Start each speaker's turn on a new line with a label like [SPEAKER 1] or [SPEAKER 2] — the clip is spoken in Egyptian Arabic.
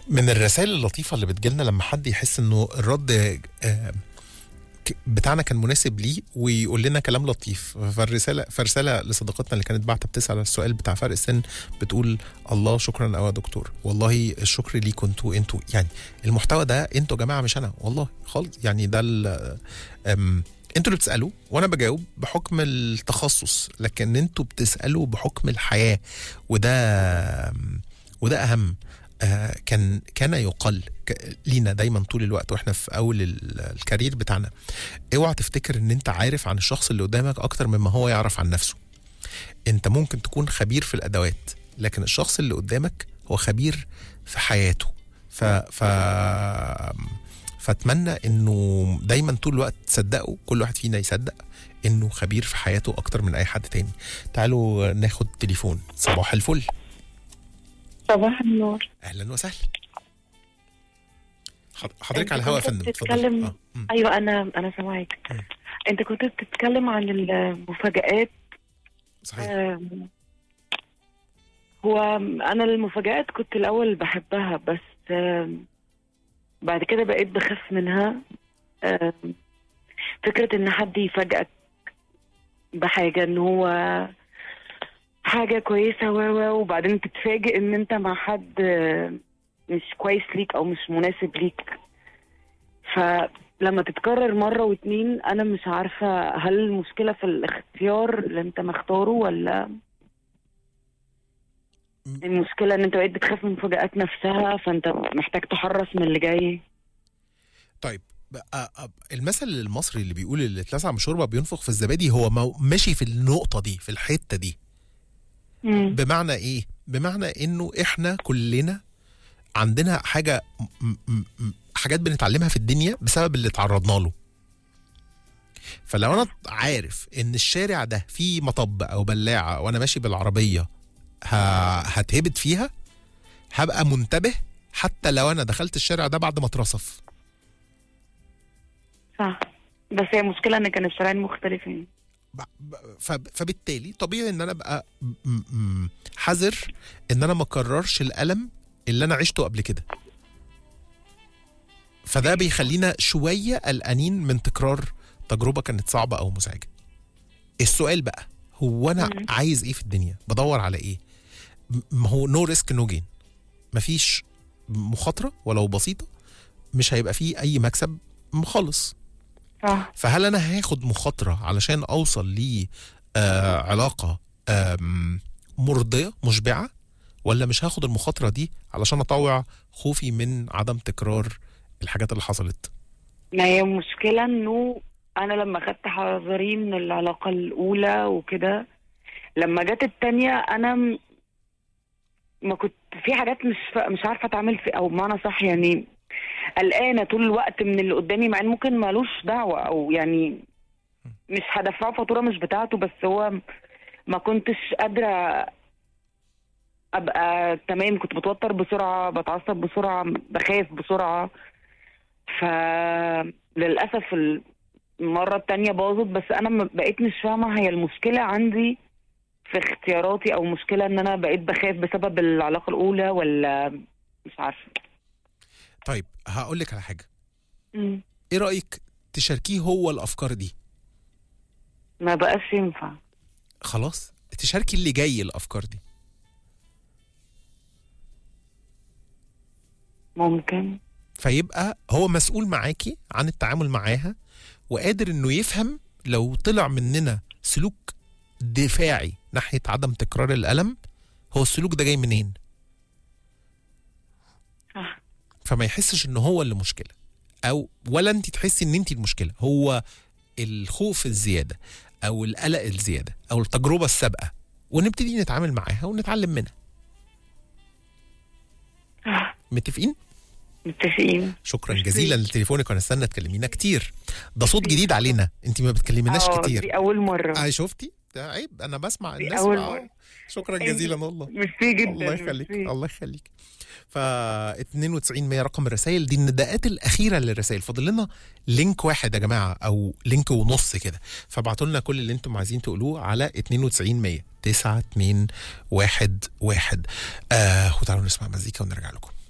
[SPEAKER 1] من الرسائل اللطيفة اللي بتجيلنا لما حد يحس انه الرد آه، ك- بتاعنا كان مناسب ليه ويقول لنا كلام لطيف فالرسالة فرسالة لصديقتنا اللي كانت بعتة بتسأل على السؤال بتاع فرق السن بتقول الله شكرا قوي يا دكتور والله الشكر ليكم انتوا انتوا يعني المحتوى ده انتوا يا جماعة مش انا والله خالص يعني ده ال- أم، انتوا اللي بتسألوا وانا بجاوب بحكم التخصص لكن انتوا بتسألوا بحكم الحياة وده وده اهم آه، كان كان يقال ك- لينا دايما طول الوقت واحنا في اول ال- الكارير بتاعنا اوعى تفتكر ان انت عارف عن الشخص اللي قدامك اكتر مما هو يعرف عن نفسه انت ممكن تكون خبير في الادوات لكن الشخص اللي قدامك هو خبير في حياته ف ف فاتمنى انه دايما طول الوقت تصدقوا كل واحد فينا يصدق انه خبير في حياته اكتر من اي حد تاني تعالوا ناخد تليفون صباح الفل
[SPEAKER 2] صباح النور
[SPEAKER 1] اهلا وسهلا حض- حضرتك
[SPEAKER 2] أنت
[SPEAKER 1] على الهواء يا
[SPEAKER 2] كنت
[SPEAKER 1] فندم اتفضل
[SPEAKER 2] بتتكلم-
[SPEAKER 1] آه. مم.
[SPEAKER 2] ايوه انا انا سامعاك
[SPEAKER 1] مم.
[SPEAKER 2] انت كنت بتتكلم عن المفاجآت
[SPEAKER 1] صحيح
[SPEAKER 2] آم، هو انا المفاجآت كنت الاول بحبها بس آم، بعد كده بقيت بخاف منها آم، فكرة ان حد يفاجئك بحاجة ان هو حاجة كويسة و و وبعدين تتفاجئ ان انت مع حد آم، مش كويس ليك او مش مناسب ليك فلما تتكرر مرة واتنين انا مش عارفة هل المشكلة في الاختيار اللي انت مختاره ولا المشكلة ان انت بقيت بتخاف من المفاجآت نفسها فانت محتاج تحرص من اللي جاي
[SPEAKER 1] طيب بقى أب- المثل المصري اللي بيقول اللي اتلسع من شوربه بينفخ في الزبادي هو مو- ماشي في النقطه دي في الحته دي
[SPEAKER 2] مم.
[SPEAKER 1] بمعنى ايه بمعنى انه احنا كلنا عندنا حاجه م- م- م- حاجات بنتعلمها في الدنيا بسبب اللي تعرضنا له فلو انا عارف ان الشارع ده فيه مطب او بلاعه وانا ماشي بالعربيه ه- هتهبد فيها هبقى منتبه حتى لو انا دخلت الشارع ده بعد ما اترصف
[SPEAKER 2] صح بس هي المشكلة ان كان الشرايين مختلفين
[SPEAKER 1] ب- ب- فب- فبالتالي طبيعي ان انا ابقى م- م- حذر ان انا ما اكررش الالم اللي انا عشته قبل كده فده بيخلينا شويه قلقانين من تكرار تجربه كانت صعبه او مزعجه السؤال بقى هو انا
[SPEAKER 2] مم.
[SPEAKER 1] عايز ايه في الدنيا بدور على ايه م- ما هو نو ريسك نو جين مفيش مخاطره ولو بسيطه مش هيبقى فيه اي مكسب خالص
[SPEAKER 2] صح
[SPEAKER 1] فهل انا هاخد مخاطره علشان اوصل ل آه علاقه آم، مرضيه مشبعه ولا مش هاخد المخاطره دي علشان اطوع خوفي من عدم تكرار الحاجات اللي حصلت
[SPEAKER 2] ما هي المشكلة انه انا لما خدت حذري من العلاقة الاولى وكده لما جت التانية انا م- ما كنت في حاجات مش ف... مش عارفة اتعامل في او بمعنى صح يعني قلقانة طول الوقت من اللي قدامي مع ان ممكن مالوش دعوة او يعني مش هدفعه فاتورة مش بتاعته بس هو ما كنتش قادرة ابقى تمام كنت بتوتر بسرعة بتعصب بسرعة بخاف بسرعة فللأسف المرة التانية باظت بس أنا م- بقيت مش فاهمة هي المشكلة عندي في اختياراتي أو مشكلة إن أنا بقيت بخاف بسبب العلاقة الأولى ولا مش عارفة
[SPEAKER 1] طيب هقول لك على حاجه
[SPEAKER 2] مم.
[SPEAKER 1] ايه رايك تشاركيه هو الافكار دي
[SPEAKER 2] ما بقاش ينفع
[SPEAKER 1] خلاص تشاركي اللي جاي الافكار دي
[SPEAKER 2] ممكن
[SPEAKER 1] فيبقى هو مسؤول معاكي عن التعامل معاها وقادر انه يفهم لو طلع مننا سلوك دفاعي ناحية عدم تكرار الألم هو السلوك ده جاي منين
[SPEAKER 2] صح
[SPEAKER 1] فما يحسش ان هو اللي مشكلة او ولا انت تحسي ان انت المشكلة هو الخوف الزيادة او القلق الزيادة او التجربة السابقة ونبتدي نتعامل معاها ونتعلم منها
[SPEAKER 2] صح
[SPEAKER 1] متفقين؟
[SPEAKER 2] متفقين
[SPEAKER 1] شكرا
[SPEAKER 2] ميرسي.
[SPEAKER 1] جزيلا لتليفونك ونستنى تكلمينا كتير ده صوت جديد علينا انت ما بتكلميناش
[SPEAKER 2] آه،
[SPEAKER 1] كتير
[SPEAKER 2] دي أول مرة
[SPEAKER 1] اه شفتي ده عيب انا بسمع
[SPEAKER 2] دي
[SPEAKER 1] الناس
[SPEAKER 2] أول
[SPEAKER 1] آه،
[SPEAKER 2] مرة.
[SPEAKER 1] شكرا
[SPEAKER 2] أيوة.
[SPEAKER 1] جزيلا والله
[SPEAKER 2] ميرسي جدا
[SPEAKER 1] الله يخليك
[SPEAKER 2] ميرسي.
[SPEAKER 1] الله يخليك ف 92 100 رقم الرسائل دي النداءات الاخيره للرسائل فاضل لنا لينك واحد يا جماعه او لينك ونص كده فابعتوا لنا كل اللي انتم عايزين تقولوه على 92 100 9 2 1 1 آه وتعالوا نسمع مزيكا ونرجع لكم